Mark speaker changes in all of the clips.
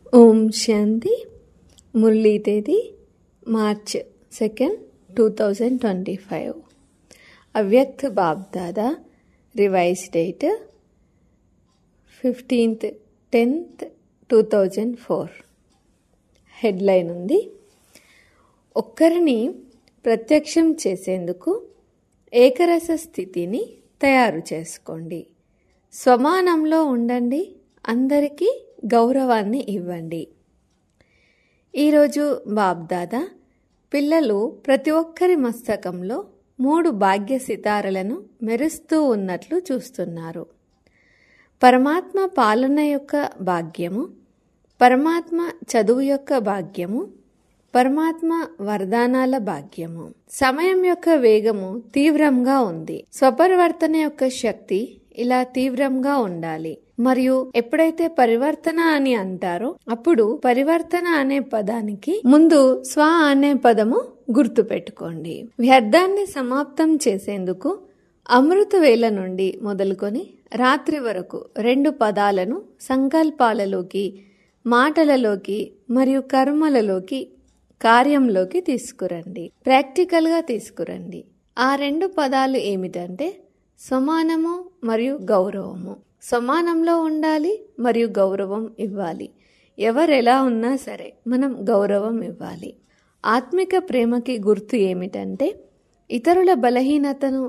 Speaker 1: ఓం శాంతి మురళీ తేదీ March second two thousand twenty five Avyakt Bapdada revise date fifteenth tenth two thousand four headline ఉంది ఒక్కరిని ప్రత్యక్షం చేసేందుకు ఏకరస స్థితిని తయారు చేసుకోండి స్వమానంలో ఉండండి అందరికీ గౌరవాన్ని ఇవ్వండి ఈరోజు బాబ్దాదా పిల్లలు ప్రతి ఒక్కరి మస్తకంలో మూడు భాగ్య సితారలను మెరుస్తూ ఉన్నట్లు చూస్తున్నారు పరమాత్మ పాలన యొక్క భాగ్యము పరమాత్మ చదువు యొక్క భాగ్యము పరమాత్మ వరదానాల భాగ్యము సమయం యొక్క వేగము తీవ్రంగా ఉంది స్వపరివర్తన యొక్క శక్తి ఇలా తీవ్రంగా ఉండాలి మరియు ఎప్పుడైతే పరివర్తన అని అంటారో అప్పుడు పరివర్తన అనే పదానికి ముందు స్వ అనే పదము గుర్తు పెట్టుకోండి వ్యర్థాన్ని సమాప్తం చేసేందుకు అమృత వేళ నుండి మొదలుకొని రాత్రి వరకు రెండు పదాలను సంకల్పాలలోకి మాటలలోకి మరియు కర్మలలోకి కార్యంలోకి తీసుకురండి ప్రాక్టికల్గా తీసుకురండి ఆ రెండు పదాలు ఏమిటంటే సమానము మరియు గౌరవము సమానంలో ఉండాలి మరియు గౌరవం ఇవ్వాలి ఎవరెలా ఉన్నా సరే మనం గౌరవం ఇవ్వాలి ఆత్మిక ప్రేమకి గుర్తు ఏమిటంటే ఇతరుల బలహీనతను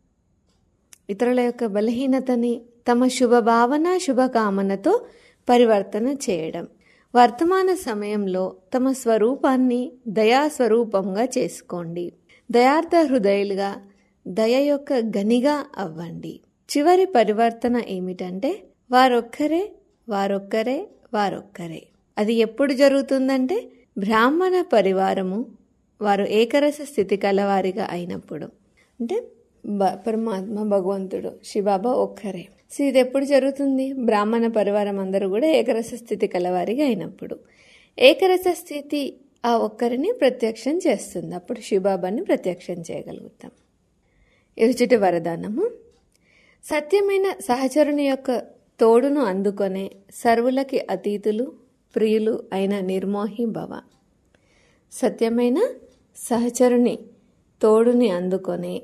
Speaker 1: ఇతరుల యొక్క బలహీనతని తమ శుభభావన శుభకామనతో పరివర్తన చేయడం వర్తమాన సమయంలో తమ స్వరూపాన్ని దయా స్వరూపంగా చేసుకోండి దయార్థ హృదయులుగా దయ యొక్క గనిగా అవ్వండి చివరి పరివర్తన ఏమిటంటే వారొక్కరే వారొక్కరే వారొక్కరే అది ఎప్పుడు జరుగుతుందంటే బ్రాహ్మణ పరివారము వారు ఏకరస స్థితి కలవారిగా అయినప్పుడు అంటే పరమాత్మ భగవంతుడు శిబాబా ఒక్కరే సో ఇది ఎప్పుడు జరుగుతుంది బ్రాహ్మణ పరివారం అందరూ కూడా ఏకరస స్థితి కలవారిగా అయినప్పుడు ఏకరస స్థితి ఆ ఒక్కరిని ప్రత్యక్షం చేస్తుంది అప్పుడు శిబాబాని ప్రత్యక్షం చేయగలుగుతాం ఇరుచుటి వరదానము సత్యమైన సహచరుని యొక్క తోడును అందుకొనే సర్వులకి అతీతులు ప్రియులు అయిన నిర్మోహి భవ సత్యమైన సహచరుని తోడుని అందుకొనే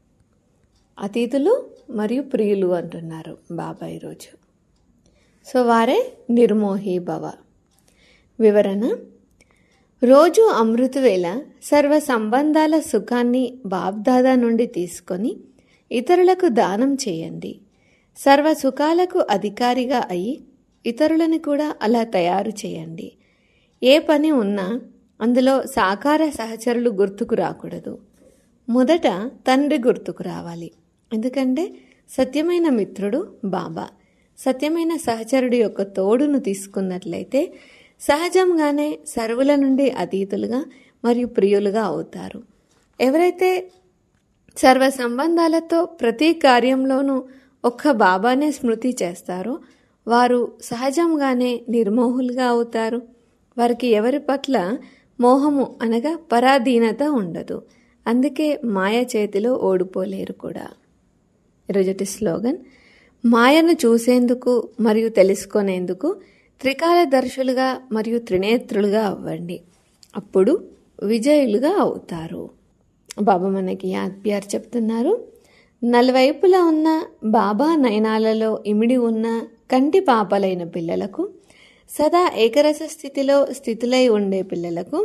Speaker 1: అతీతులు మరియు ప్రియులు అంటున్నారు బాబా ఈరోజు సో వారే నిర్మోహి భవ వివరణ రోజు అమృతవేళ సర్వ సంబంధాల సుఖాన్ని బాబ్దాదా నుండి తీసుకొని ఇతరులకు దానం చేయండి సర్వ సుఖాలకు అధికారిగా అయి ఇతరులను కూడా అలా తయారు చేయండి ఏ పని ఉన్నా అందులో సాకార సహచరులు గుర్తుకు రాకూడదు మొదట తండ్రి గుర్తుకు రావాలి ఎందుకంటే సత్యమైన మిత్రుడు బాబా సత్యమైన సహచరుడి యొక్క తోడును తీసుకున్నట్లయితే సహజంగానే సర్వుల నుండి అతీతులుగా మరియు ప్రియులుగా అవుతారు ఎవరైతే సర్వ సంబంధాలతో ప్రతి కార్యంలోనూ ఒక్క బాబానే స్మృతి చేస్తారో వారు సహజంగానే నిర్మోహులుగా అవుతారు వారికి ఎవరి పట్ల మోహము అనగా పరాధీనత ఉండదు అందుకే మాయ చేతిలో ఓడిపోలేరు కూడా ఈరోజటి స్లోగన్ మాయను చూసేందుకు మరియు తెలుసుకునేందుకు త్రికాలదర్శులుగా మరియు త్రినేత్రులుగా అవ్వండి అప్పుడు విజయులుగా అవుతారు బాబా మనకి యాద్ప్యార్ చెప్తున్నారు నలువైపులా ఉన్న బాబా నయనాలలో ఇమిడి ఉన్న కంటి పాపలైన పిల్లలకు సదా ఏకరస స్థితిలో స్థితులై ఉండే పిల్లలకు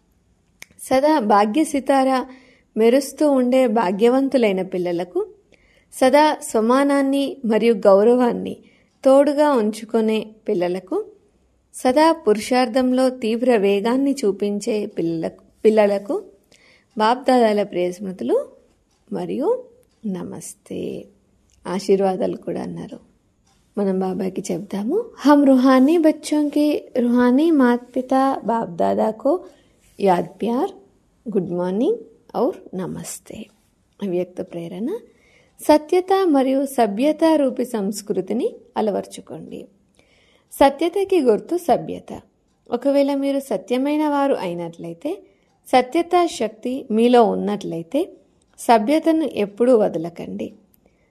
Speaker 1: సదా భాగ్య సితార మెరుస్తూ ఉండే భాగ్యవంతులైన పిల్లలకు సదా సమానాన్ని మరియు గౌరవాన్ని తోడుగా ఉంచుకునే పిల్లలకు సదా పురుషార్థంలో తీవ్ర వేగాన్ని చూపించే పిల్లలకు పిల్లలకు బాప్దాదాల ప్రియస్మృతులు మరియు నమస్తే ఆశీర్వాదాలు కూడా అన్నారు మనం బాబాకి చెప్తాము హమ్ రుహానీ బచ్చోं के रूहानी माता पिता बाप दादा को याद प्यार గుడ్ మార్నింగ్ ఔర్ నమస్తే అవ్యక్త ప్రేరణ సత్యత మరియు సభ్యత రూపి సంస్కృతిని అలవర్చుకోండి సత్యతకి గుర్తు సభ్యత ఒకవేళ మీరు సత్యమైన వారు అయినట్లయితే సత్యత శక్తి మీలో ఉన్నట్లయితే సభ్యతను ఎప్పుడూ వదలకండి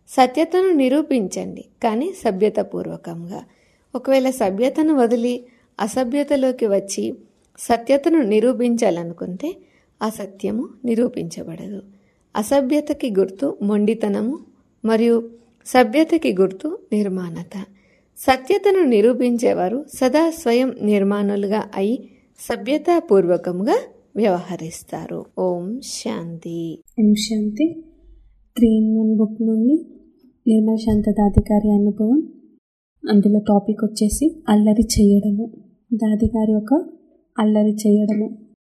Speaker 1: సత్యతను నిరూపించండి కానీ సభ్యతపూర్వకంగా ఒకవేళ సభ్యతను వదిలి అసభ్యతలోకి వచ్చి సత్యతను నిరూపించాలనుకుంటే అసత్యము నిరూపించబడదు అసభ్యతకి గుర్తు మొండితనము మరియు సభ్యతకి గుర్తు నిర్మాణత సత్యతను నిరూపించేవారు సదా స్వయం నిర్మాణులుగా అయి సభ్యతాపూర్వకంగా వ్యవహరిస్తారు Om Shanti
Speaker 2: Om Shanti three in one book నుండి నిర్మల శాంత దాదిగారి అనుభవం అందులో టాపిక్ వచ్చేసి అల్లరి చేయడము దాదిగారి యొక్క అల్లరి చేయడము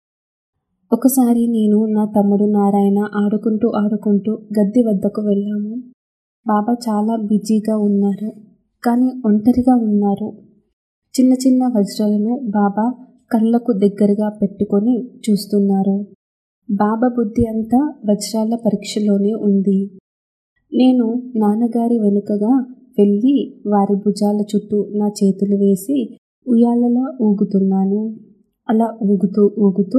Speaker 2: ఒకసారి నేను నా తమ్ముడు నారాయణ ఆడుకుంటూ ఆడుకుంటూ గద్దె వద్దకు వెళ్ళాము బాబా చాలా బిజీగా ఉన్నారు కానీ ఒంటరిగా ఉన్నారు చిన్న చిన్న వజ్రాలను బాబా కళ్ళకు దగ్గరగా పెట్టుకొని చూస్తున్నారు బాబా బుద్ధి అంతా వజ్రాల పరీక్షలోనే ఉంది నేను నాన్నగారి వెనుకగా వెళ్ళి వారి భుజాల చుట్టూ నా చేతులు వేసి ఉయ్యాలలా ఊగుతున్నాను అలా ఊగుతూ ఊగుతూ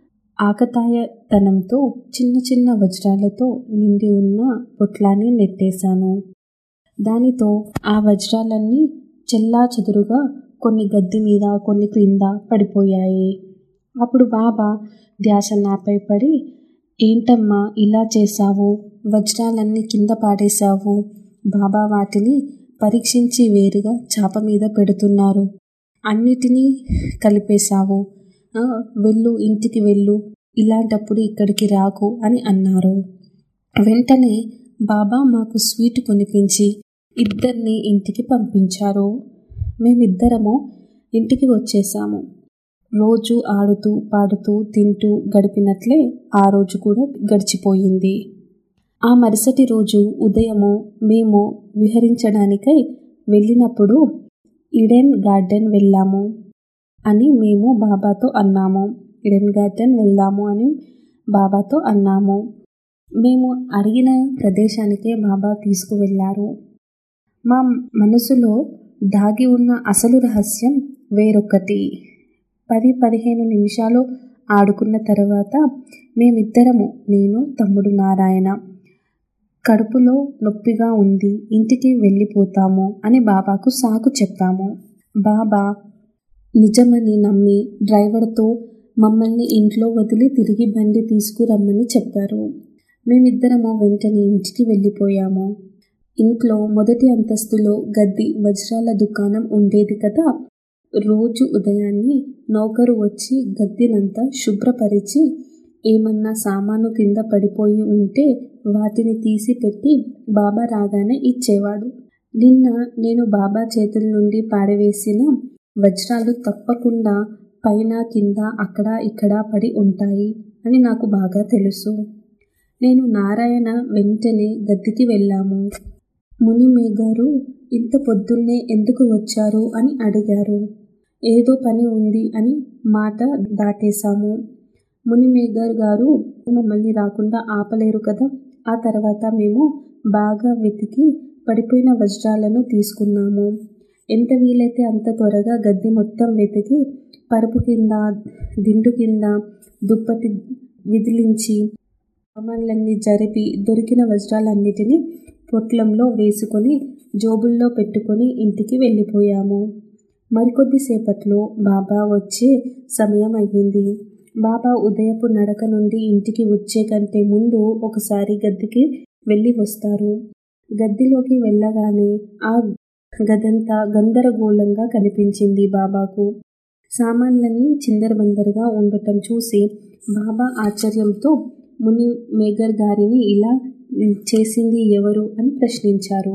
Speaker 2: ఆకతాయతనంతో చిన్న చిన్న వజ్రాలతో నిండి ఉన్న పొట్లాన్ని నెట్టేశాను దానితో ఆ వజ్రాలన్నీ చెల్లా చెదురుగా కొన్ని గద్దె మీద కొన్ని క్రింద పడిపోయాయి అప్పుడు బాబా ధ్యాస నాపై పడి ఏంటమ్మా ఇలా చేశావు వజ్రాలన్నీ కింద పాడేశావు బాబా వాటిని పరీక్షించి వేరుగా చాప మీద పెడుతున్నారు అన్నిటినీ కలిపేశావు వెళ్ళు ఇంటికి వెళ్ళు ఇలాంటప్పుడు ఇక్కడికి రాకు అని అన్నారు వెంటనే బాబా మాకు స్వీట్ కొనిపించి ఇద్దరిని ఇంటికి పంపించారు మేమిద్దరము ఇంటికి వచ్చేసాము రోజు ఆడుతూ పాడుతూ తింటూ గడిపినట్లే ఆ రోజు కూడా గడిచిపోయింది ఆ మరుసటి రోజు ఉదయము మేము విహరించడానికై వెళ్ళినప్పుడు ఈడెన్ గార్డెన్ వెళ్ళాము అని మేము బాబాతో అన్నాము ఈడెన్ గార్డెన్ వెళ్దాము అని బాబాతో అన్నాము మేము అడిగిన ప్రదేశానికే బాబా తీసుకువెళ్ళారు మా మనసులో దాగి ఉన్న అసలు రహస్యం వేరొకటి పది పదిహేను నిమిషాలు ఆడుకున్న తర్వాత మేమిద్దరము నేను తమ్ముడు నారాయణ కడుపులో నొప్పిగా ఉంది ఇంటికి వెళ్ళిపోతాము అని బాబాకు సాకు చెప్పాము బాబా నిజమని నమ్మి డ్రైవర్తో మమ్మల్ని ఇంట్లో వదిలి తిరిగి బండి తీసుకురమ్మని చెప్పారు మేమిద్దరము వెంటనే ఇంటికి వెళ్ళిపోయాము ఇంట్లో మొదటి అంతస్తులో గద్ది వజ్రాల దుకాణం ఉండేది కదా రోజు ఉదయాన్నే నౌకరు వచ్చి గద్దెనంతా శుభ్రపరిచి ఏమన్నా సామాను కింద పడిపోయి ఉంటే వాటిని తీసి పెట్టి బాబా రాగానే ఇచ్చేవాడు నిన్న నేను బాబా చేతుల నుండి పాడవేసిన వజ్రాలు తప్పకుండా పైన కింద అక్కడ ఇక్కడ పడి ఉంటాయి అని నాకు బాగా తెలుసు నేను నారాయణ వెంటనే గద్దెకి వెళ్ళాము మునిమే గారు ఇంత పొద్దున్నే ఎందుకు వచ్చారు అని అడిగారు ఏదో పని ఉంది అని మాట దాటేశాము మునిమేగర్ గారు మమ్మల్ని రాకుండా ఆపలేరు కదా ఆ తర్వాత మేము బాగా వెతికి పడిపోయిన వజ్రాలను తీసుకున్నాము ఎంత వీలైతే అంత త్వరగా గద్దె మొత్తం వెతికి పరుపు కింద దిండు కింద దుప్పటి విదిలించి సామాన్లన్నీ జరిపి దొరికిన వజ్రాలన్నిటినీ పొట్లంలో వేసుకొని జోబుల్లో పెట్టుకొని ఇంటికి వెళ్ళిపోయాము మరికొద్దిసేపట్లో బాబా వచ్చే సమయం అయ్యింది బాబా ఉదయపు నడక నుండి ఇంటికి వచ్చే కంటే ముందు ఒకసారి గద్దెకి వెళ్ళి వస్తారు గద్దెలోకి వెళ్ళగానే ఆ గదంతా గందరగోళంగా కనిపించింది బాబాకు సామాన్లన్నీ చిందరబందరగా ఉండటం చూసి బాబా ఆశ్చర్యంతో ముని మేఘర్ గారిని ఇలా చేసింది ఎవరు అని ప్రశ్నించారు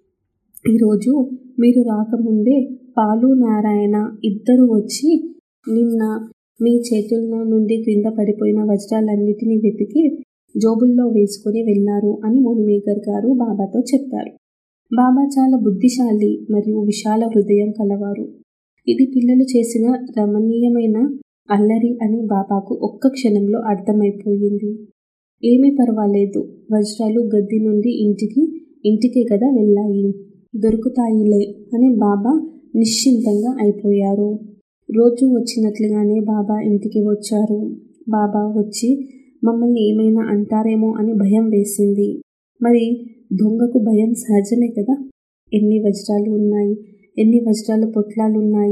Speaker 2: ఈరోజు మీరు రాకముందే పాలు నారాయణ ఇద్దరు వచ్చి నిన్న మీ చేతుల నుండి క్రింద పడిపోయిన వజ్రాలన్నిటినీ వెతికి జోబుల్లో వేసుకుని వెళ్ళారు అని మునిమేఘర్ గారు బాబాతో చెప్పారు బాబా చాలా బుద్ధిశాలి మరియు విశాల హృదయం కలవారు ఇది పిల్లలు చేసిన రమణీయమైన అల్లరి అని బాబాకు ఒక్క క్షణంలో అర్థమైపోయింది ఏమీ పర్వాలేదు వజ్రాలు గద్ది నుండి ఇంటికి ఇంటికే కదా వెళ్ళాయి దొరుకుతాయిలే అని బాబా నిశ్చింతంగా అయిపోయారు రోజు వచ్చినట్లుగానే బాబా ఇంటికి వచ్చారు బాబా వచ్చి మమ్మల్ని ఏమైనా అంటారేమో అని భయం వేసింది మరి దొంగకు భయం సహజమే కదా ఎన్ని వజ్రాలు ఉన్నాయి ఎన్ని వజ్రాల పొట్లాలు ఉన్నాయి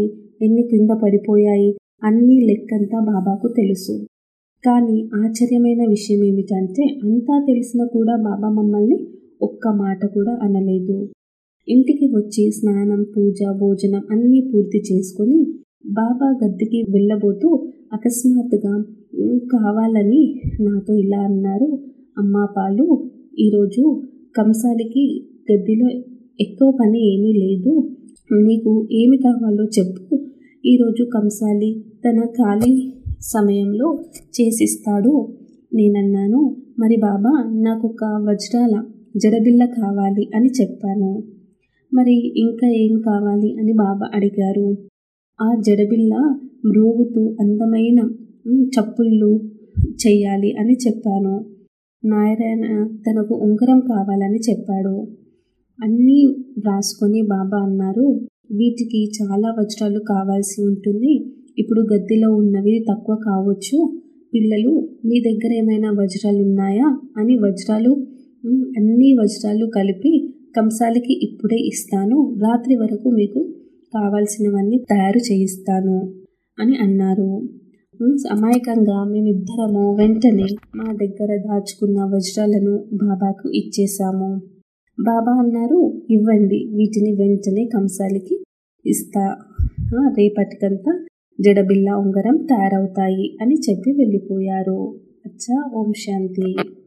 Speaker 2: ఎన్ని క్రింద పడిపోయాయి అన్నీ లెక్కంతా బాబాకు తెలుసు కానీ ఆశ్చర్యమైన విషయం ఏమిటంటే అంతా తెలిసినా కూడా బాబా మమ్మల్ని ఒక్క మాట కూడా అనలేదు ఇంటికి వచ్చి స్నానం పూజ భోజనం అన్నీ పూర్తి చేసుకొని బాబా గద్దెకి వెళ్ళబోతూ అకస్మాత్తుగా "ఉమ్, కావాలని నాతో ఇలా అన్నారు అమ్మా పాలు ఈరోజు కంసాలికి గద్దెలో ఎక్కువ పని ఏమీ లేదు నీకు ఏమి కావాలో చెప్పు ఈరోజు కంసాలి తన ఖాళీ సమయంలో చేసిస్తాడు నేనన్నాను మరి బాబా నాకు ఒక వజ్రాల జడబిల్ల కావాలి అని చెప్పాను మరి ఇంకా ఏం కావాలి అని బాబా అడిగారు ఆ జడబిల్ల మ్రోగుతూ అందమైన ఉమ్, చప్పుళ్ళు చెయ్యాలి అని చెప్పాను నారాయణ తనకు ఉంగరం కావాలని చెప్పాడు అన్నీ వ్రాసుకొని బాబా అన్నారు వీటికి చాలా వజ్రాలు కావాల్సి ఉంటుంది ఇప్పుడు గద్దెలో ఉన్నవి తక్కువ కావచ్చు పిల్లలు మీ దగ్గర ఏమైనా వజ్రాలు ఉన్నాయా అని వజ్రాలు "ఉమ్, అన్ని వజ్రాలు కలిపి కంసాలికి ఇప్పుడే ఇస్తాను రాత్రి వరకు మీకు కావాల్సినవన్నీ తయారు చేయిస్తాను అని అన్నారు ఉమ్, అమాయకంగా మేమిద్దరము వెంటనే మా దగ్గర దాచుకున్న వజ్రాలను బాబాకు ఇచ్చేశాము బాబా అన్నారు ఇవ్వండి వీటిని వెంటనే కంసాలికి ఇస్తా ఆ, రేపటికంతా జడబిల్ల ఉంగరం తయారవుతాయి అని చెప్పి వెళ్ళిపోయారు అచ్చా ఓం శాంతి